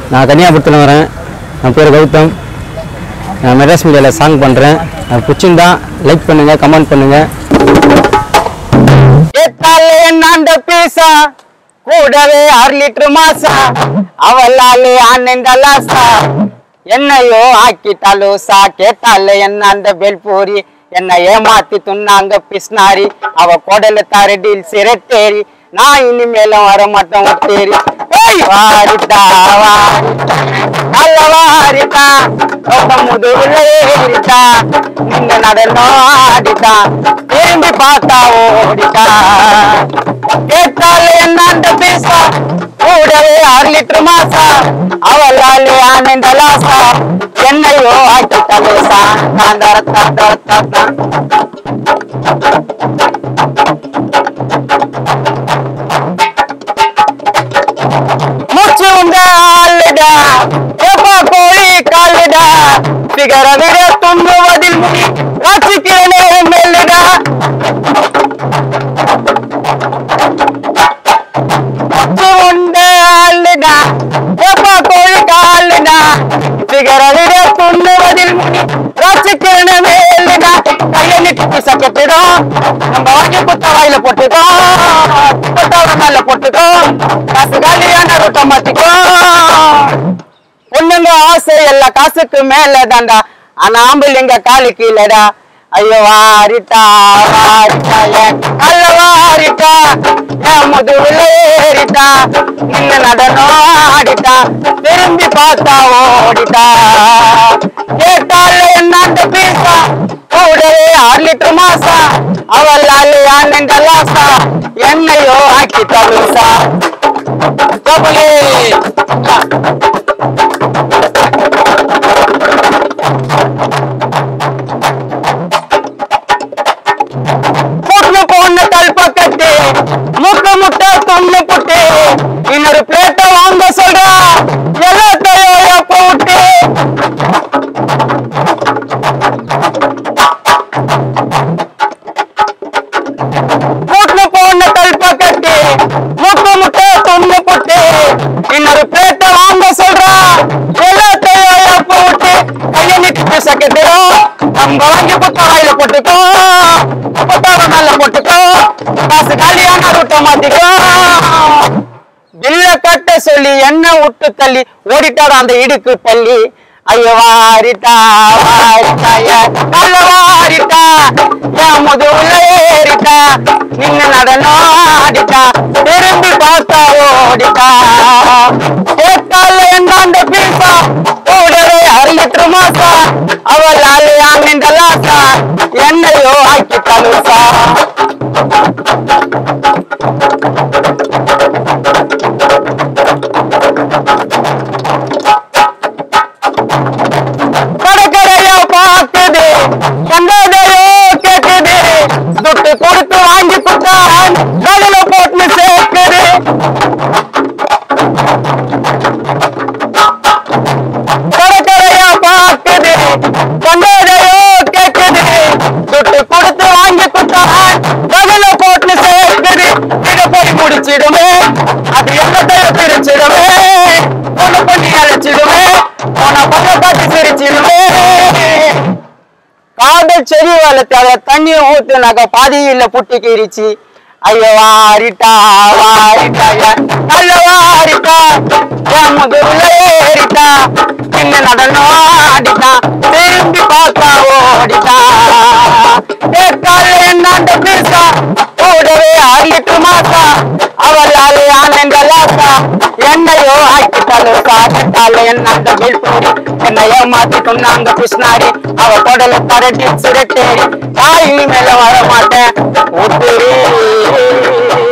நான் கன்னியாகுமரத்தில் வரேன் என் பேர் கௌதம் நான் மெட்ராஸ் மீடியாவில் சாங் பண்ணுறேன் அது பிடிச்சிருந்தா லைக் பண்ணுங்கள் கமெண்ட் பண்ணுங்கள் கேட்டாலே என்னாண்ட பீசா கூடவே ஆறு லிட்டர் மாசா அவளாலே ஆனந்த லாசா என்னையோ ஆக்கிட்டாலோ சா கேட்டாலே என்னாண்ட பெல்பூரி என்னை ஏமாத்தி துண்ணாங்க பிஸ்னாரி அவ கொடல தார டீல் சிரட்டேரி நான் இனிமேலும் வர மாட்டேன் ஒத்தேரி ஏய் வாரிட்டா வாரிட்டா நல்ல வாரிட்டா ரொம்ப முதுகுல ஏறிட்டா நீங்க நடனம் ஆடிட்டா திரும்பி பார்த்தா ஓடிட்டா கேட்டாலே என்னாண்ட பேசா கூடவே ஆறு லிட்டர் மாசா அவளாலே ஆனந்த லாசா என்னையோ ஆக்கி தலேசா நான் தரத்தா தரத்தா தான் மூச்சு உண்ட ஆளுடா எப்பா கோழி காலுடா சிகர விட துண்ணுவதில் முடி ராசிக்கிறனே மெல்லுடா மூச்சு உண்ட ஆளுடா எப்பா கோழி காலுடா சிகர விட துண்ணுவதில் முடி ராசிக்கிறனே மெல்லுடா கையை நிட்டு சக்கத்திடும் நம்ம வாங்கி குத்த வாயில போட்டுக்கோ குத்தாவ மேல போட்டுக்கோ காசு காலியான ரொட்ட மாத்திக்கோ பொண்ணுங்க ஆசை எல்லாம் காசுக்கு மேல தாண்டா ஆனா ஆம்பளைங்க காலு கீழடா ஐயோ வாரிட்டா வாரிட்டா என் கல்ல வாரிட்டா என் முதுகுல ஏறிட்டா நின்னு நடனம் ஆடிட்டா திரும்பி பார்த்தா ஓடிட்டா கேட்டால என்னாண்ட பீசா கூடவே ஆறு லிட்டர் மாசா அவளாலே ஆனந்த லாசா என்னையோ ஆக்கி தலுசா கபலே மூக்கு போன கல்பக்கட்டு முக்கு முட்டை தொண்ணு புட்டு இன்னொரு பிளேட்டை வாங்க சொல்றா எல்லாத்தையும் போட்டு மூக்கு போன கல்பக்கட்டு முக்கு முட்டை தொண்ணு புட்டு இன்னொரு பிளேட்டை வாங்க சொல்றா எல்லாத்தையும் போட்டு கையை நிட்டு சக்கத்திரும் நம்ம வாங்கி புத்த வாயில போட்டுக்கோ புத்தாவ மேல போட்டுக்கோ காசு காலியான ரூட்டை மாத்திக்கோ பில்ல கட்ட சொல்லி என்ன விட்டு தள்ளி ஓடிட்டாரு அந்த இடுக்கு பள்ளி ஐயோ வாரிட்டா வாரிட்டா என் கல்ல வாரிட்டா என் முதுகுல ஏறிட்டா நின்னு நடனம் ஆடிட்டா திரும்பி பார்த்தா ஓடிட்டா கேட்டால என்னாண்ட பீசா கூடவே அரை லிட்டர் மாசா அவளாலே ஆனந்த லாசா என்னையோ ஆக்கி தலுசா கடற்கரையா பாக்குது கண்டதையோ கேக்குது துட்டு கொடுத்து வாங்கி கொடுத்தான் கடல போட்டு சேர்க்குது கடற்கரையா பாக்குது கண்டதையோ கேக்குது துட்டு கொடுத்து வாங்கி கொடுத்தான் கடல போட்டு சேர்க்குது இத போய் முடிச்சிடுமே அது எல்லாத்தையும் பிரிச்சிடுமே ஒண்ணு பண்ணி அழைச்சிடுமே உன பக்க பார்த்து சிரிச்சிடுமே காதல் செடி வளர்த்து அதை தண்ணியை ஊத்துனாக்க பாதியில புட்டிக்கிருச்சு ஐயோ வாரிட்டா வாரிட்டா என் நல்ல வாரிட்டா என் முதுகுல ஏறிட்டா பின்ன நடனம் ஆடிட்டா திரும்பி பார்த்தா ஓடிட்டா கேட்டால என்னாண்ட பீசா கூடவே ஆறு லிட்டர் மாசா அவளாலே ஆனந்த லாசா என்னையோ ஆக்கி தலுசா கேட்டால என்னாண்ட மீழ்போடி என்னை ஏமாத்தி சொன்னாங்க கிருஷ்ணாரி அவ தொடல தரட்டி சுரட்டேரி நான் இனிமேல வர மாட்டேன் ஒத்துரே